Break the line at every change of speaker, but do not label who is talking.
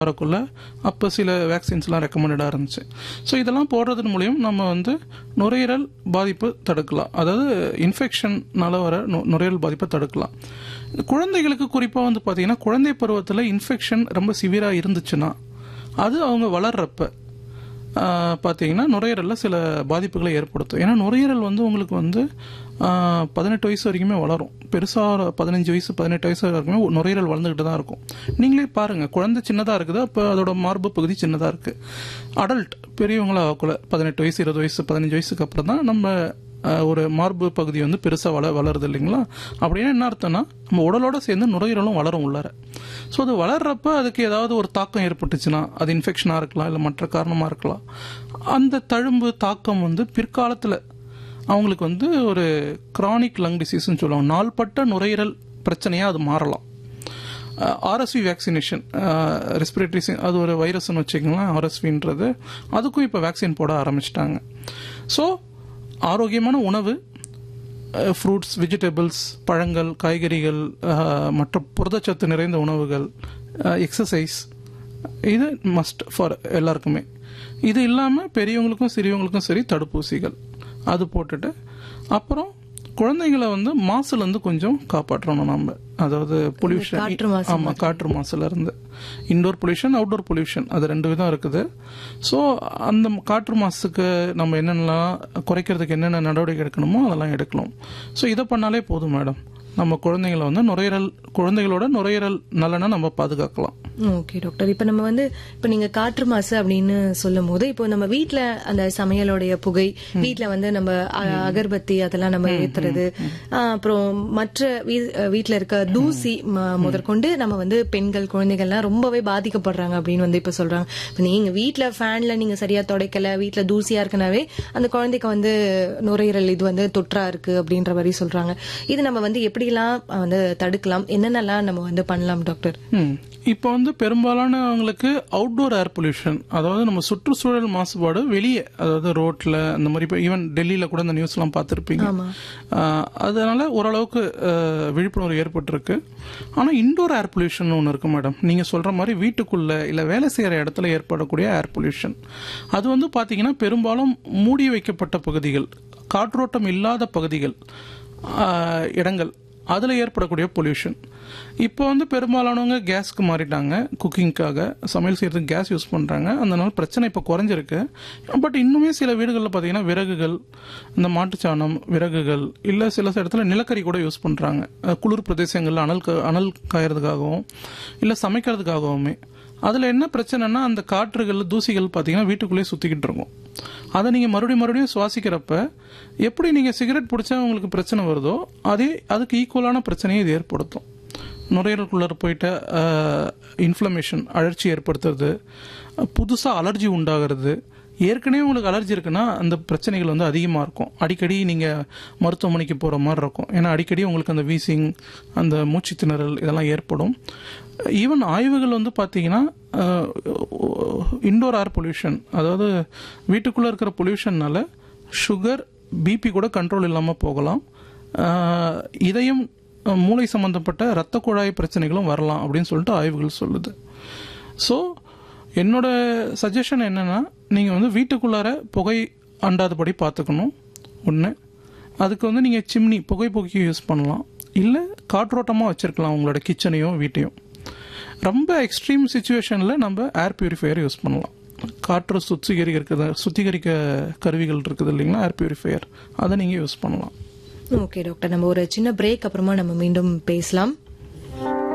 வரக்குள்ள அப்போ சில வேக்சின்ஸ்லாம் ரெக்கமெண்டடாக இருந்துச்சு ஸோ இதெல்லாம் போடுறதன் மூலியம் நம்ம வந்து நுரையீரல் பாதிப்பு தடுக்கலாம் அதாவது இன்ஃபெக்ஷன்னால வர நு- நுரையீரல் பாதிப்பை தடுக்கலாம் குழந்தைகளுக்கு குறிப்பாக வந்து பார்த்தீங்கன்னா குழந்தை பருவத்தில் இன்ஃபெக்ஷன் ரொம்ப சிவியராக இருந்துச்சுன்னா அது அவங்க வளர்றப்ப ஆஹ், பார்த்தீங்கன்னா நுரையீரலில் சில பாதிப்புகளை ஏற்படுத்தும் ஏன்னா நுரையீரல் வந்து உங்களுக்கு வந்து ஆஹ், பதினெட்டு வயசு வரைக்குமே வளரும் பெருசாக பதினஞ்சு வயசு பதினெட்டு வயசு வரைக்குமே நுரையீரல் வளர்ந்துக்கிட்டு தான் இருக்கும் நீங்களே பாருங்கள் குழந்தை சின்னதாக இருக்குது அப்போ அதோட மார்பு பகுதி சின்னதாக இருக்குது அடல்ட் பெரியவங்களா ஆகக்குள்ள பதினெட்டு வயசு இருபது வயசு பதினஞ்சு வயசுக்கு அப்புறம் தான் நம்ம ஆஹ், ஒரு மார்பு பகுதி வந்து பெருசாக வள வளருது இல்லைங்களா அப்படின்னா என்ன அர்த்தம்னா நம்ம உடலோட சேர்ந்து நுரையீரலும் வளரும் உள்ளார ஸோ அது வளர்றப்ப அதுக்கு ஏதாவது ஒரு தாக்கம் ஏற்பட்டுச்சுன்னா அது இன்ஃபெக்ஷனாக இருக்கலாம் இல்லை மற்ற காரணமாக இருக்கலாம் அந்த தழும்பு தாக்கம் வந்து பிற்காலத்தில் அவங்களுக்கு வந்து ஒரு கிரானிக் லங் டிசீஸ்னு சொல்லுவாங்க நாள்பட்ட நுரையீரல் பிரச்சனையாக அது மாறலாம் ஆர்எஸ்வி வேக்சினேஷன் ரெஸ்பிரேட்டரி அது ஒரு வைரஸ்னு வச்சுக்கோங்களேன் ஆர்எஸ்வின்றது அதுக்கும் இப்போ வேக்சின் போட ஆரம்பிச்சிட்டாங்க ஸோ ஆரோக்கியமான உணவு ஃப்ரூட்ஸ் வெஜிடபிள்ஸ் பழங்கள் காய்கறிகள் அஹ், மற்ற புரதச்சத்து நிறைந்த உணவுகள் எக்ஸசைஸ் இது மஸ்ட் ஃபார் எல்லாருக்குமே இது இல்லாமல் பெரியவங்களுக்கும் சிறியவங்களுக்கும் சரி தடுப்பூசிகள் அது போட்டுட்டு அப்புறம் குழந்தைகளை வந்து மாசுல இருந்து கொஞ்சம் காப்பாற்றணும் நம்ம அதாவது பொல்யூஷன்
காற்று மாசு
ஆமா காற்று மாசுல இருந்து இன்டோர் பொல்யூஷன் அவுட்டோர் பொல்யூஷன் அது ரெண்டு விதம் இருக்குது ஸோ அந்த காற்று மாசுக்கு நம்ம என்னென்னலாம் குறைக்கிறதுக்கு என்னென்ன நடவடிக்கை எடுக்கணுமோ அதெல்லாம் எடுக்கலாம் ஸோ இதை பண்ணாலே போதும் மேடம் நம்ம குழந்தைங்களை வந்து நுரையீரல் குழந்தைகளோட நுரையீரல் நலனை நம்ம பாதுகாக்கலாம்
ஓகே டாக்டர் இப்ப நம்ம வந்து இப்ப நீங்க காற்று மாசு அப்படின்னு சொல்லும் போது இப்போ நம்ம வீட்ல அந்த சமையலோடைய புகை வீட்ல வந்து நம்ம அ- அகர்பத்தி அதெல்லாம் நம்ம ஏத்துறது ஆ, அப்புறம் மற்ற வீ- வீட்ல இருக்க தூசி ம- முதற்கொண்டு நம்ம வந்து பெண்கள் குழந்தைகள்லாம் ரொம்பவே பாதிக்கப்படுறாங்க அப்படின்னு வந்து இப்ப சொல்றாங்க இப்ப நீங்க வீட்ல ஃபேன்ல நீங்க சரியா துடைக்கல வீட்ல தூசியா இருக்குனாவே அந்த குழந்தைக்கு வந்து நுரையீரல் இது வந்து தொற்றா இருக்கு அப்படின்ற மாதிரி சொல்றாங்க இது நம்ம வந்து எப்படிலாம் வந்து தடுக்கலாம் என்னென்னலாம் நம்ம வந்து பண்ணலாம் டாக்டர்
ம். இப்போ வந்து பெரும்பாலானவங்களுக்கு அவுட்டோர் ஏர் பொல்யூஷன் அதாவது நம்ம சுற்றுச்சூழல் மாசுபாடு வெளியே அதாவது ரோட்ல அந்த மாதிரி இப்போ ஈவன் டெல்லியில கூட இந்த நியூஸ்லாம் பார்த்துருப்பீங்க
ஆமா.
ஆஹ், அதனால ஓரளவுக்கு ஆஹ், விழிப்புணர்வு ஏற்பட்டிருக்கு ஆனால் இன்டோர் ஏர் பொல்யூஷன் ஒன்று இருக்கு மேடம் நீங்கள் சொல்கிற மாதிரி வீட்டுக்குள்ள இல்லை வேலை செய்கிற இடத்துல ஏற்படக்கூடிய ஏர் பொல்யூஷன் அது வந்து பார்த்தீங்கன்னா பெரும்பாலும் மூடி வைக்கப்பட்ட பகுதிகள் காற்றோட்டம் இல்லாத பகுதிகள் ஆஹ், இடங்கள் அதில் ஏற்படக்கூடிய பொல்யூஷன் இப்போ வந்து பெரும்பாலானவங்க கேஸ்க்கு மாறிட்டாங்க குக்கிங்க்காக சமையல் செய்யறதுக்கு கேஸ் யூஸ் பண்ணுறாங்க அதனால பிரச்சனை இப்போ குறைஞ்சிருக்கு பட் இன்னுமே சில வீடுகளில் பார்த்தீங்கன்னா விறகுகள் இந்த மாட்டுச்சாணம் விறகுகள் இல்லை சில இடத்துல நிலக்கரி கூட யூஸ் பண்ணுறாங்க குளிர் பிரதேசங்களில் அனல் க- அனல் காயறதுக்காகவும் இல்லை சமைக்கிறதுக்காகவுமே அதில் என்ன பிரச்சனைனா அந்த காற்றுகள் தூசிகள் பார்த்தீங்கன்னா வீட்டுக்குள்ளேயே சுற்றிக்கிட்டு இருக்கும் அதை நீங்கள் மறுபடியும் மறுபடியும் சுவாசிக்கிறப்ப எப்படி நீங்கள் சிகரெட் பிடிச்சா உங்களுக்கு பிரச்சனை வருதோ அதே அதுக்கு ஈக்குவலான பிரச்சனையை இது ஏற்படுத்தும் நுரையீரலுக்குள்ளார போயிட்டு இன்ஃப்ளமேஷன் அழற்சி ஏற்படுத்துறது புதுசாக அலர்ஜி உண்டாகிறது ஏற்கனவே உங்களுக்கு அலர்ஜி இருக்குன்னா அந்த பிரச்சனைகள் வந்து அதிகமாக இருக்கும் அடிக்கடி நீங்கள் மருத்துவமனைக்கு போகிற மாதிரி இருக்கும் ஏன்னா அடிக்கடி உங்களுக்கு அந்த வீசிங் அந்த மூச்சு திணறல் இதெல்லாம் ஏற்படும் ஈவன் ஆய்வுகள் வந்து பார்த்தீங்கன்னா இன்டோர் ஏர் பொல்யூஷன் அதாவது வீட்டுக்குள்ளே இருக்கிற பொல்யூஷன்னால சுகர் பிபி கூட கண்ட்ரோல் இல்லாமல் போகலாம் அஹ், இதயம் அஹ், மூளை சம்பந்தப்பட்ட இரத்த குழாய் பிரச்சனைகளும் வரலாம் அப்படின்னு சொல்லிட்டு ஆய்வுகள் சொல்லுது ஸோ என்னோட சஜஷன் என்னன்னா நீங்கள் வந்து வீட்டுக்குள்ளார புகை அண்டாதபடி பார்த்துக்கணும் ஒன்று அதுக்கு வந்து நீங்கள் சிம்னி புகை புகைக்கு யூஸ் பண்ணலாம் இல்லை காற்றோட்டமாக வச்சுருக்கலாம் உங்களோட கிச்சனையும் வீட்டையும் ரொம்ப எக்ஸ்ட்ரீம் சுச்சுவேஷனில் நம்ம ஏர் பியூரிஃபையர் யூஸ் பண்ணலாம் காற்று சுத்திகரிக்கிறது சுத்திகரிக்க கருவிகள் இருக்குது இல்லைங்களா ஏர் பியூரிஃபையர் அதை நீங்கள் யூஸ் பண்ணலாம்
ஓகே டாக்டர் நம்ம ஒரு சின்ன பிரேக் அப்புறமா நம்ம மீண்டும் பேசலாம்